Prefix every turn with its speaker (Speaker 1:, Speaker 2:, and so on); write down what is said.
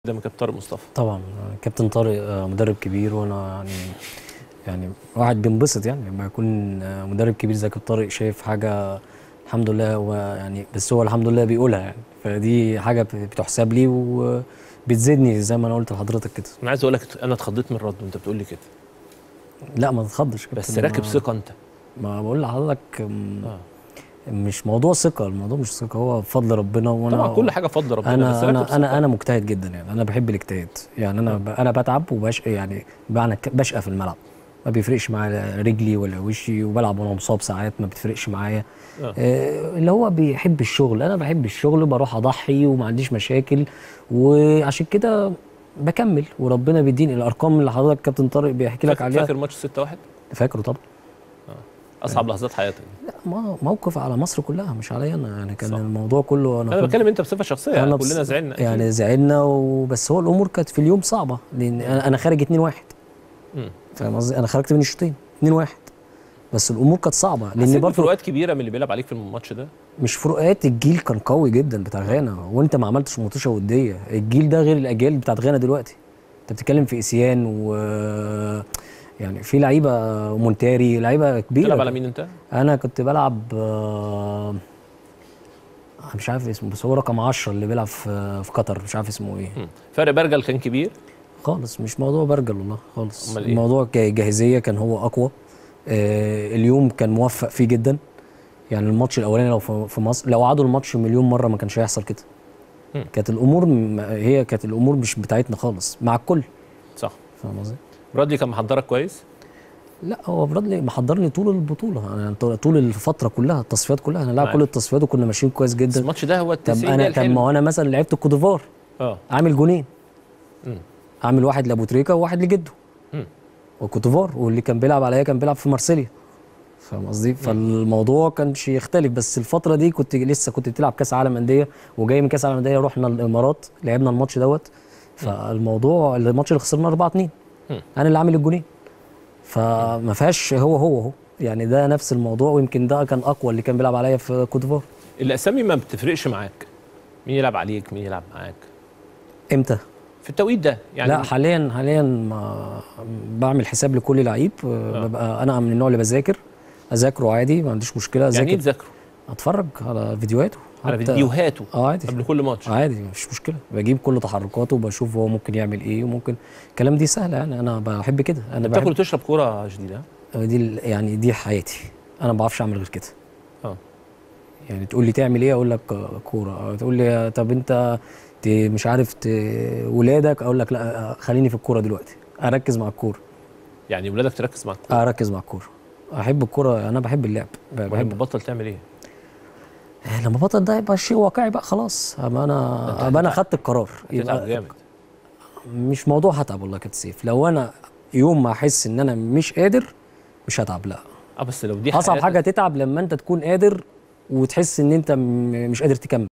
Speaker 1: قدام كابتن طارق مصطفى
Speaker 2: طبعا كابتن طارق آه، مدرب كبير وانا يعني يعني واحد بينبسط يعني لما يكون آه، مدرب كبير زي كابتن طارق شايف حاجه الحمد لله هو يعني بس هو الحمد لله بيقولها يعني فدي حاجه بتحسب لي وبتزيدني زي ما انا قلت لحضرتك كده
Speaker 1: انا عايز اقول لك انا اتخضيت من الرد وانت بتقول لي كده
Speaker 2: لا ما تتخضش كابتن،
Speaker 1: بس راكب
Speaker 2: ما-
Speaker 1: ثقه انت
Speaker 2: ما بقول لحضرتك م-
Speaker 1: اه
Speaker 2: مش موضوع ثقه الموضوع مش ثقه هو بفضل ربنا وانا
Speaker 1: طبعا كل حاجه بفضل ربنا بس
Speaker 2: انا
Speaker 1: راكب
Speaker 2: انا انا
Speaker 1: ثقة.
Speaker 2: انا مجتهد جدا يعني انا بحب الاجتهاد يعني انا ب- انا بتعب وبشقى يعني بمعنى ك- بشقى في الملعب ما بيفرقش معايا رجلي ولا وشي وبلعب وانا مصاب ساعات ما بتفرقش معايا
Speaker 1: آه.
Speaker 2: آه اللي هو بيحب الشغل انا بحب الشغل بروح اضحي وما عنديش مشاكل وعشان كده بكمل وربنا بيديني الارقام اللي حضرتك كابتن طارق بيحكي لك
Speaker 1: فاكر,
Speaker 2: عليها
Speaker 1: فاكر ماتش 6 1
Speaker 2: فاكره طبعا
Speaker 1: اصعب لحظات حياتك
Speaker 2: لا ما- موقف على مصر كلها مش عليا انا يعني كان
Speaker 1: صح.
Speaker 2: الموضوع كله انا
Speaker 1: انا
Speaker 2: كنت-
Speaker 1: بتكلم انت بصفه شخصيه يعني
Speaker 2: أنا بص-
Speaker 1: كلنا زعلنا أكيد.
Speaker 2: يعني زعلنا وبس هو الامور كانت في اليوم صعبه لان انا أنا خارج 2 1
Speaker 1: مم.
Speaker 2: فاهم قصدي انا خرجت من الشوطين 2 1 بس الامور كانت صعبه
Speaker 1: حسيت
Speaker 2: لان برضه
Speaker 1: بفروقات كبيره من اللي بيلعب عليك في الماتش ده
Speaker 2: مش فروقات الجيل كان قوي جدا بتاع غانا وانت ما عملتش مطوشه وديه الجيل ده غير الاجيال بتاعت غانا دلوقتي انت بتتكلم في اسيان و يعني في لعيبه مونتاري لعيبه كبيره
Speaker 1: بتلعب على مين انت؟
Speaker 2: انا كنت بلعب آه، مش عارف اسمه بس هو رقم 10 اللي بيلعب في في قطر مش عارف اسمه ايه
Speaker 1: مم. فرق برجل كان كبير
Speaker 2: خالص مش موضوع برجل والله خالص
Speaker 1: أمال إيه؟
Speaker 2: الموضوع ك- جاهزيه كان هو اقوى آه اليوم كان موفق فيه جدا يعني الماتش الاولاني لو في في مصر لو عادوا الماتش مليون مره ما كانش هيحصل كده
Speaker 1: مم.
Speaker 2: كانت الامور م- هي كانت الامور مش بتاعتنا خالص مع الكل
Speaker 1: صح
Speaker 2: فاهم قصدي؟
Speaker 1: برادلي كان محضرك كويس
Speaker 2: لا هو برادلي محضرني طول البطوله انا طول- طول الفتره كلها التصفيات كلها انا لاعب
Speaker 1: معاك.
Speaker 2: كل التصفيات وكنا ماشيين كويس
Speaker 1: بس
Speaker 2: جدا
Speaker 1: الماتش ده هو
Speaker 2: طب
Speaker 1: التسعين
Speaker 2: انا
Speaker 1: ده
Speaker 2: طب ما
Speaker 1: الحلم
Speaker 2: هو انا مثلا لعبت الكوديفار
Speaker 1: اه
Speaker 2: عامل جونين
Speaker 1: مم.
Speaker 2: عامل واحد لابو تريكه وواحد لجده
Speaker 1: مم.
Speaker 2: وكوتيفار واللي كان بيلعب عليا كان بيلعب في مارسيليا فاهم قصدي فالموضوع كانش يختلف بس الفتره دي كنت لسه كنت بتلعب كاس عالم انديه وجاي من كاس عالم انديه رحنا الامارات لعبنا الماتش دوت فالموضوع الماتش اللي خسرنا 4 2
Speaker 1: مم.
Speaker 2: انا اللي عامل الجونين فما فيهاش هو هو هو يعني ده نفس الموضوع ويمكن ده كان اقوى اللي كان بيلعب عليا في كوتيفار
Speaker 1: الاسامي ما بتفرقش معاك مين يلعب عليك مين يلعب معاك
Speaker 2: امتى
Speaker 1: في التوقيت ده يعني
Speaker 2: لا حاليا حاليا ما بعمل حساب لكل لعيب آه. ببقى انا من النوع اللي بذاكر اذاكره عادي ما عنديش مشكله
Speaker 1: يعني ايه
Speaker 2: اذاكر
Speaker 1: تذاكره
Speaker 2: اتفرج على فيديوهاته
Speaker 1: على
Speaker 2: حتى-
Speaker 1: فيديوهاته
Speaker 2: اه عادي
Speaker 1: قبل كل ماتش
Speaker 2: عادي مفيش مشكله بجيب كل تحركاته وبشوف هو ممكن يعمل ايه وممكن الكلام دي سهله يعني انا بحب كده انا
Speaker 1: بتاكل
Speaker 2: بحب
Speaker 1: وتشرب كوره جديده
Speaker 2: دي ال- يعني دي حياتي انا ما بعرفش اعمل غير كده
Speaker 1: اه
Speaker 2: يعني تقول لي تعمل ايه اقول لك آه، كوره آه، تقول لي طب انت ت- مش عارف ت- ولادك اقول لك لا آه، خليني في الكوره دلوقتي اركز مع الكوره
Speaker 1: يعني ولادك تركز مع الكوره
Speaker 2: اركز مع الكوره احب الكوره انا بحب اللعب
Speaker 1: بحب
Speaker 2: بحب
Speaker 1: تبطل تعمل ايه؟
Speaker 2: آه، لما بطل ده يبقى شيء واقعي بقى خلاص ابقى انا ابقى انا خدت القرار
Speaker 1: هتتعب جامد
Speaker 2: مش موضوع هتعب والله كابتن سيف لو انا يوم ما احس ان انا مش قادر مش هتعب لا
Speaker 1: اه بس لو دي
Speaker 2: اصعب
Speaker 1: حياتك-
Speaker 2: حاجه تتعب لما انت تكون قادر وتحس ان انت م- مش قادر تكمل